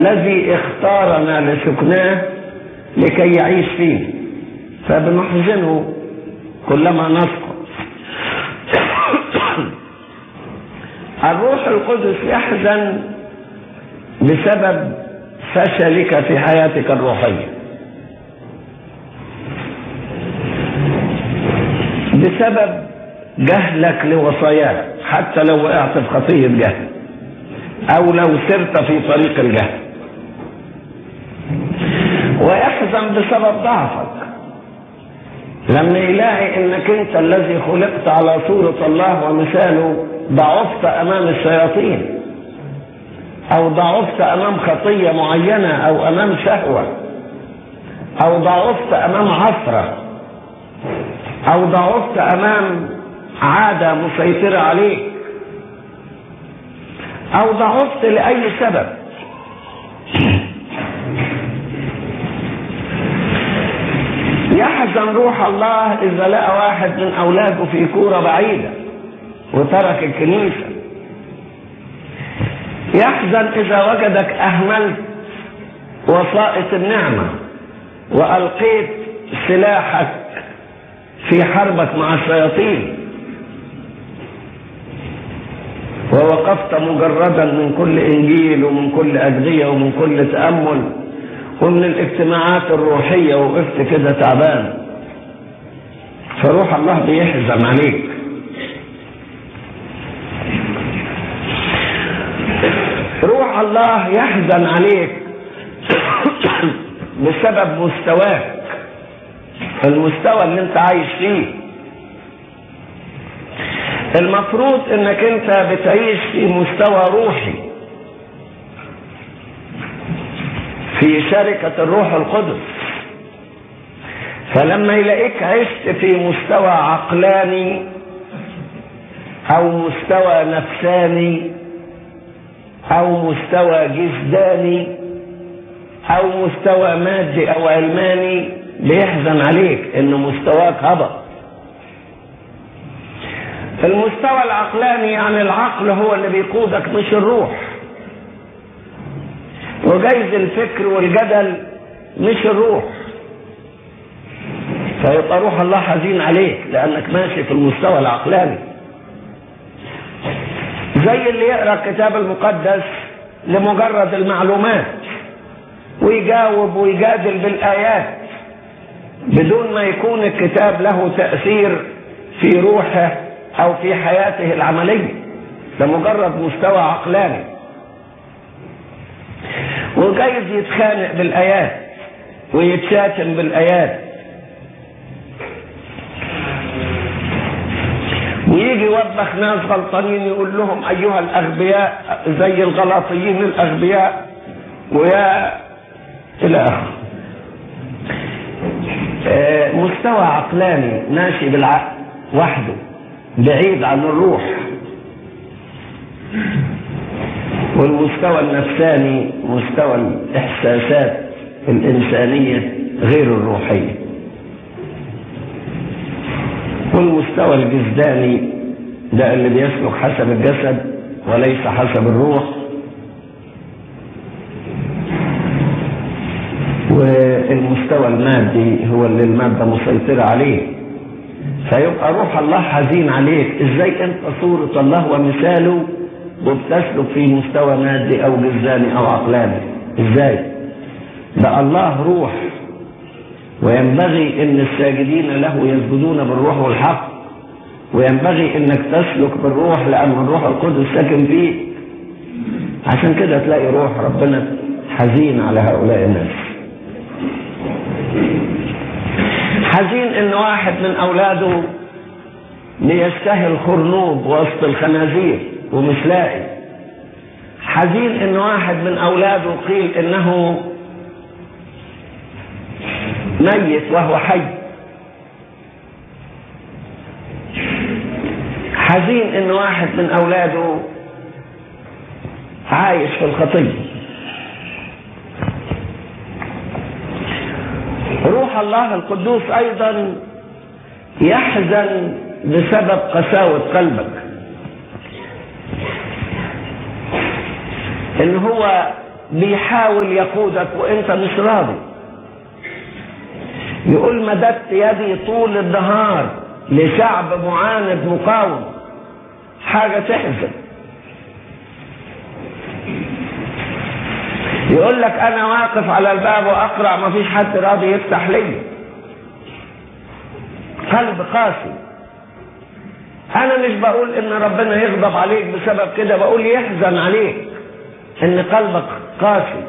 الذي اختارنا لسكناه لكي يعيش فيه فبنحزنه كلما نسقط الروح القدس يحزن بسبب فشلك في حياتك الروحية بسبب جهلك لوصاياه حتى لو وقعت في خطية جهل او لو سرت في طريق الجهل ويحزن بسبب ضعفك لما يلاقي انك انت الذي خلقت على صورة الله ومثاله ضعفت امام الشياطين او ضعفت امام خطية معينة او امام شهوة او ضعفت امام عثرة او ضعفت امام عادة مسيطرة عليك او ضعفت لاي سبب يحزن روح الله اذا لقى واحد من اولاده في كوره بعيده وترك الكنيسه يحزن اذا وجدك اهملت وسائط النعمه والقيت سلاحك في حربك مع الشياطين ووقفت مجردا من كل انجيل ومن كل ادعيه ومن كل تامل ومن الاجتماعات الروحيه وقفت كده تعبان فروح الله بيحزن عليك روح الله يحزن عليك بسبب مستواك المستوى اللي انت عايش فيه المفروض انك انت بتعيش في مستوى روحي في شركة الروح القدس فلما يلاقيك عشت في مستوى عقلاني او مستوى نفساني او مستوى جسداني او مستوى مادي او علماني بيحزن عليك ان مستواك هبط المستوى العقلاني يعني العقل هو اللي بيقودك مش الروح وجايز الفكر والجدل مش الروح فيبقى روح الله حزين عليك لانك ماشي في المستوى العقلاني زي اللي يقرا الكتاب المقدس لمجرد المعلومات ويجاوب ويجادل بالايات بدون ما يكون الكتاب له تاثير في روحه او في حياته العمليه ده مجرد مستوى عقلاني وجايز يتخانق بالايات ويتشاتم بالايات ويجي يوبخ ناس غلطانين يقول لهم ايها الاغبياء زي الغلاطيين الاغبياء ويا الى اخره مستوى عقلاني ماشي بالعقل وحده بعيد عن الروح والمستوى النفساني مستوى الاحساسات الانسانيه غير الروحيه والمستوى الجسداني ده اللي بيسلك حسب الجسد وليس حسب الروح والمستوى المادي هو اللي المادة مسيطرة عليه فيبقى روح الله حزين عليك ازاي انت صورة الله ومثاله وبتسلك في مستوى مادي او جسداني او عقلاني ازاي ده الله روح وينبغي ان الساجدين له يسجدون بالروح والحق وينبغي انك تسلك بالروح لان الروح القدس ساكن فيك عشان كده تلاقي روح ربنا حزين على هؤلاء الناس حزين ان واحد من اولاده ليشتهي الخرنوب وسط الخنازير ومش لاقي حزين ان واحد من اولاده قيل انه ميت وهو حي حزين ان واحد من اولاده عايش في الخطيه روح الله القدوس ايضا يحزن بسبب قساوة قلبك ان هو بيحاول يقودك وانت مش راضي يقول مددت يدي طول النهار لشعب معاند مقاوم حاجة تحزن يقول لك انا واقف على الباب واقرع ما فيش حد راضي يفتح لي قلب قاسي انا مش بقول ان ربنا يغضب عليك بسبب كده بقول يحزن عليك ان قلبك قاسي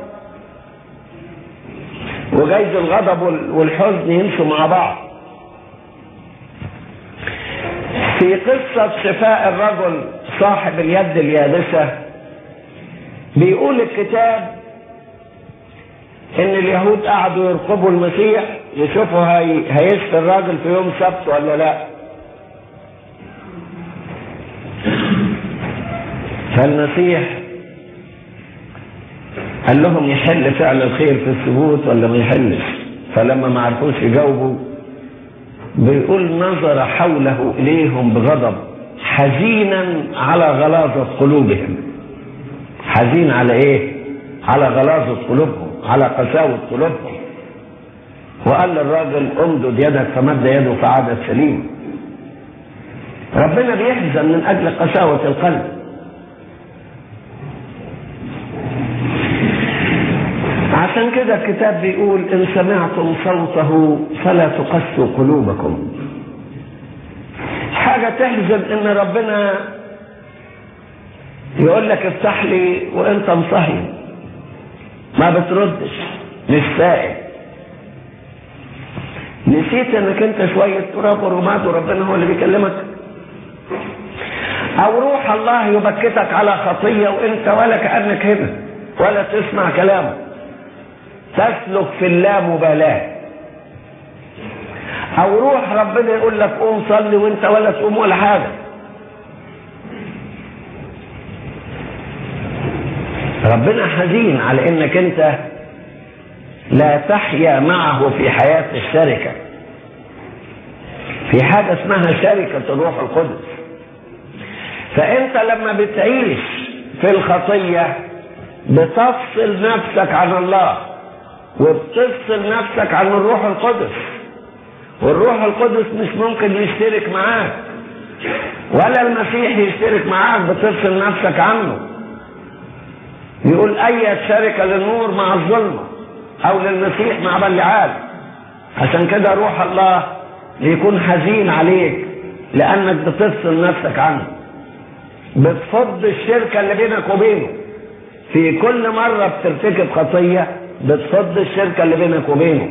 وجايز الغضب والحزن يمشوا مع بعض في قصة شفاء الرجل صاحب اليد اليابسة بيقول الكتاب ان اليهود قعدوا يرقبوا المسيح يشوفوا هي... هيشفي الراجل في يوم سبت ولا لا فالمسيح قال لهم يحل فعل الخير في الثبوت ولا ما يحلش فلما ما عرفوش يجاوبوا بيقول نظر حوله اليهم بغضب حزينا على غلاظة قلوبهم حزين على ايه على غلاظة قلوبهم على قساوة قلوبهم وقال للراجل امدد يدك فمد يده فعاد سليم ربنا بيحزن من اجل قساوة القلب عشان كده الكتاب بيقول ان سمعتم صوته فلا تقسوا قلوبكم حاجة تحزن ان ربنا يقول لك افتح لي وانت مصهي ما بتردش مش سائل نسيت انك انت شوية تراب ورماد وربنا هو اللي بيكلمك او روح الله يبكتك على خطية وانت ولا كأنك هنا ولا تسمع كلامه تسلك في اللامبالاة او روح ربنا يقول لك قوم صلي وانت ولا تقوم ولا حاجة ربنا حزين على انك انت لا تحيا معه في حياة الشركة في حاجة اسمها شركة الروح القدس فانت لما بتعيش في الخطية بتفصل نفسك عن الله وبتفصل نفسك عن الروح القدس والروح القدس مش ممكن يشترك معاك ولا المسيح يشترك معاك بتفصل نفسك عنه يقول اي شركة للنور مع الظلمة او للمسيح مع بلعال عشان كده روح الله يكون حزين عليك لانك بتفصل نفسك عنه بتفض الشركة اللي بينك وبينه في كل مرة بترتكب خطية بتفض الشركة اللي بينك وبينه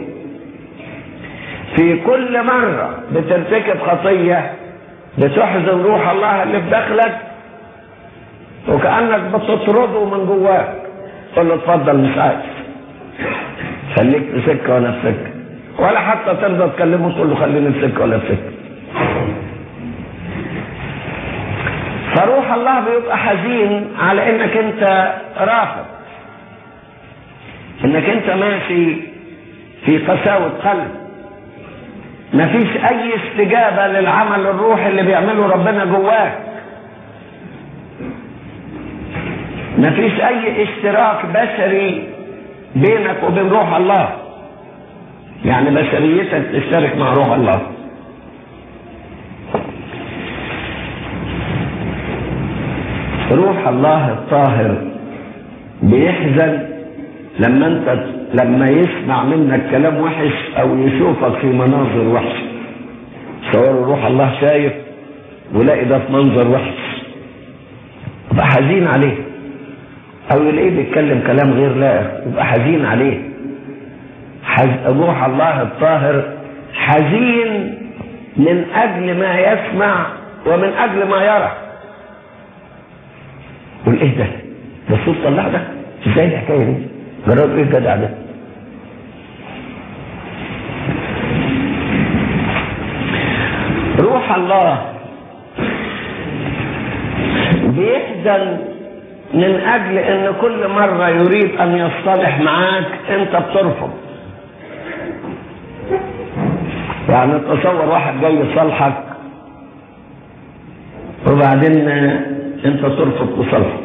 في كل مرة بترتكب خطية بتحزن روح الله اللي في داخلك وكأنك بتطرده من جواك تقول له اتفضل مش عايز خليك في سكة ولا في سكة ولا حتى ترضى تكلمه تقول له خليني في سكة ولا في سكة فروح الله بيبقى حزين على انك انت رافض انك انت ماشي في قساوة قلب مفيش اي استجابة للعمل الروحي اللي بيعمله ربنا جواك مفيش اي اشتراك بشري بينك وبين روح الله يعني بشريتك تشترك مع روح الله روح الله الطاهر بيحزن لما انت لما يسمع منك كلام وحش او يشوفك في مناظر وحشه تصور روح الله شايف ولاقي ده في منظر وحش يبقى حزين عليه او يلاقيه بيتكلم كلام غير لائق يبقى حزين عليه حز... روح الله الطاهر حزين من اجل ما يسمع ومن اجل ما يرى يقول ايه ده ده الصوت طلع ده ازاي الحكايه دي جرب ايه الجدع ده روح الله بيحزن من اجل ان كل مرة يريد ان يصطلح معاك انت بترفض يعني تصور واحد جاي يصالحك وبعدين انت ترفض تصالحه